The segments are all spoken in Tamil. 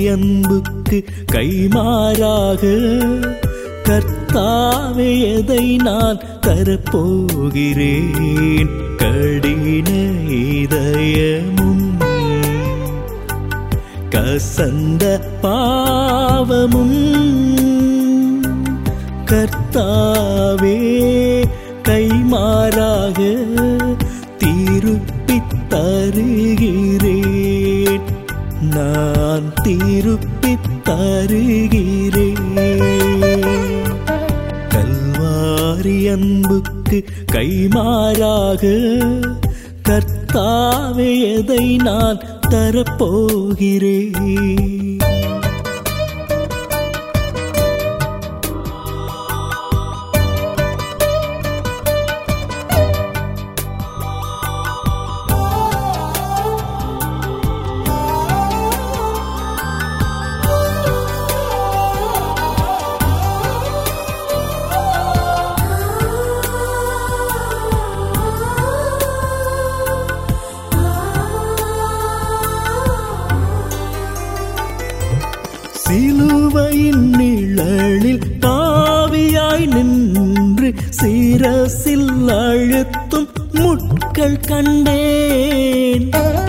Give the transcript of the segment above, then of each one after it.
அன்புக்கு கைமாறாக கர்த்தாவே எதை நான் தரப்போகிறேன் கடின இதயமும் கசந்த பாவமும் கர்த்தாவே கைமாறாக திருப்பித் தருகிறேன் நான் திருப்பித் தருகிறேன் கல்வாரி அன்புக்கு கைமாறாக கர்த்தாவே எதை நான் தரப்போகிறேன் சிலுவையின் நிழலில் பாவியாய் நின்று சிரசில் அழுத்தும் முட்கள் கண்டேன்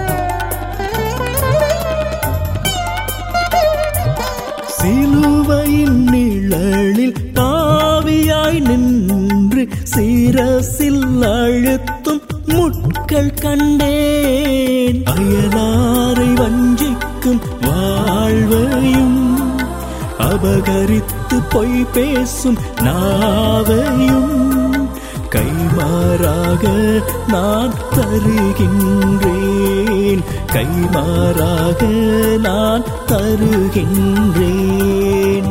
சிலுவையின் நிழலில் பாவியாய் நின்று சிரசில் அழுத்தும் முட்கள் கண்டேன் அயலாரை வஞ்சிக்கும் வாழ்வையும் அபகரித்து பொய் பேசும் நாவையும் கைமாறாக நான் தருகின்றேன் கைமாறாக நான் தருகின்றேன்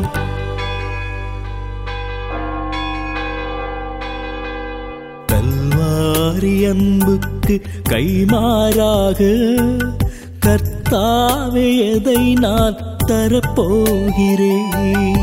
கல்வாரி அன்புக்கு கைமாறாக கர்த்தாவே எதை நான் தரப்போகிறேன்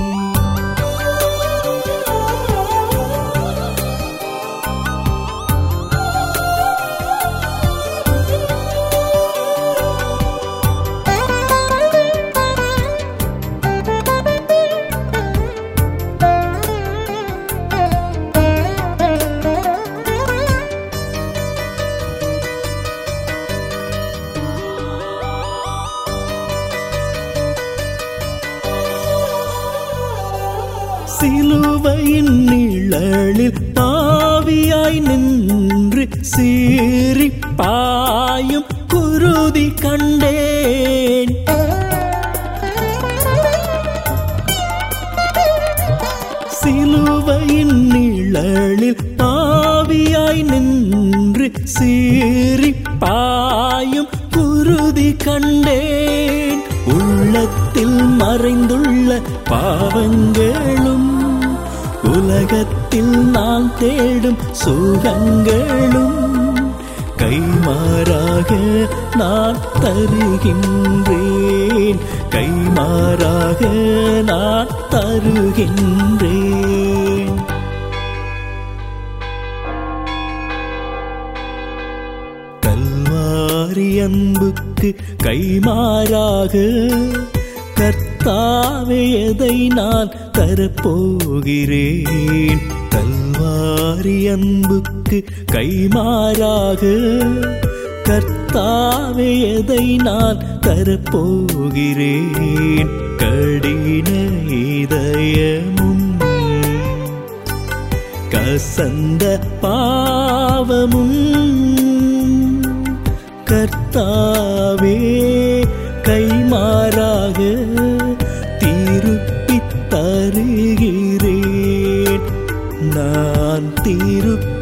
சிலுவையின் நிழலில் பாவியாய் நின்று சீறி பாயும் குருதி கண்டேன் சிலுவையின் நிழலில் பாவியாய் நின்று சீறி பாயும் குருதி கண்டேன் உள்ளத்தில் மறைந்துள்ள பாவங்களும் உலகத்தில் நான் தேடும் சுகங்களும் கைமாறாக நான் தருகின்றேன் கைமாறாக நான் தருகின்றேன் கல்வாரி அன்புக்கு கைமாறாக கர்த்தாவே எதை நான் தரப்போகிறேன் கல்வாரி அன்புக்கு கைமாறாக கர்த்தாவே எதை நான் தரப்போகிறேன் கடின இதயமும் கசந்த பாவமும் கர்த்தாவே கைமாறாக திருப்பித் தருகிறேன் நான் திருப்பி